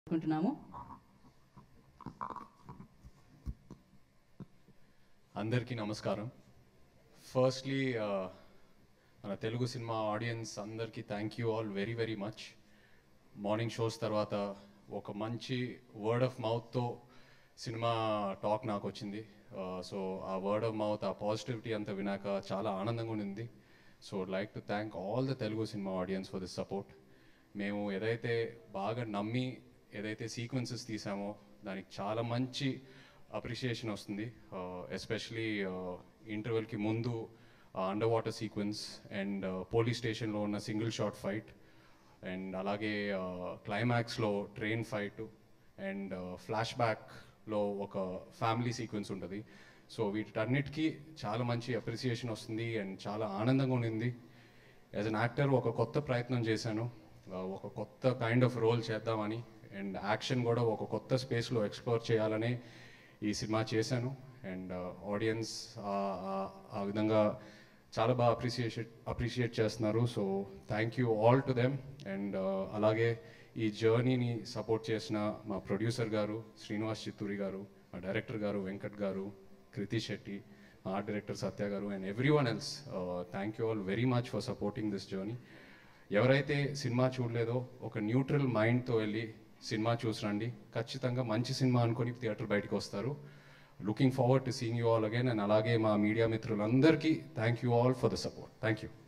అనుకుంటున్నాము అందరికీ నమస్కారం ఫస్ట్లీ మన తెలుగు సినిమా ఆడియన్స్ అందరికీ thank you all very very much morning shows తర్వాత ఒక మంచి వర్డ్ ఆఫ్ మౌత్తో సినిమా టాక్ నాకు వచ్చింది సో ఆ వర్డ్ ఆఫ్ మౌత్ ఆ పాజిటివిటీ అంతా వినాక చాలా ఆనందంగా ఉండింది so like to thank all the Telugu cinema audience for this support మేము ఏదైతే బాగా నమ్మి ఏదైతే సీక్వెన్సెస్ తీసామో దానికి చాలా మంచి అప్రిషియేషన్ వస్తుంది ఎస్పెషలీ ఇంటర్వెల్కి ముందు under water sequence and police స్టేషన్లో ఉన్న సింగిల్ షాట్ ఫైట్ అండ్ అలాగే క్లైమాక్స్లో ట్రైన్ ఫైట్ అండ్ ఫ్లాష్ బ్యాక్లో ఒక ఫ్యామిలీ సీక్వెన్స్ ఉంటుంది సో వీటన్నిటికీ చాలా మంచి అప్రిసియేషన్ వస్తుంది అండ్ చాలా ఆనందంగా ఉండింది యాజ్ అన్ యాక్టర్ ఒక కొత్త ప్రయత్నం చేశాను ఆ, ఒక కొత్త కైండ్ ఆఫ్ రోల్ చేద్దామని అండ్ యాక్షన్ కూడా ఒక కొత్త స్పేస్లో ఎక్స్ప్లోర్ చేయాలని ఈ సినిమా చేశాను అండ్ ఆడియన్స్ ఆ విధంగా చాలా బాగా అప్రిసియేషన్ అప్రిషియేట్ చేస్తున్నారు so thank you all to them and అలాగే ఈ జర్నీని సపోర్ట్ చేసిన మా ప్రొడ్యూసర్ గారు శ్రీనివాస్ చిత్తూరి గారు మా డైరెక్టర్ గారు వెంకట్ గారు కృతి శెట్టి మా art director Satya garu and everyone else thank you all very much for supporting this journey ఎవరైతే సినిమా చూడలేదో ఒక న్యూట్రల్ మైండ్తో వెళ్ళి సినిమా చూసి రండి ఖచ్చితంగా మంచి సినిమా అనుకొని థియేటర్ బయటకు వస్తారు looking forward to seeing you all again and అలాగే మా మీడియా మిత్రులందరికీ thank you all for the support thank you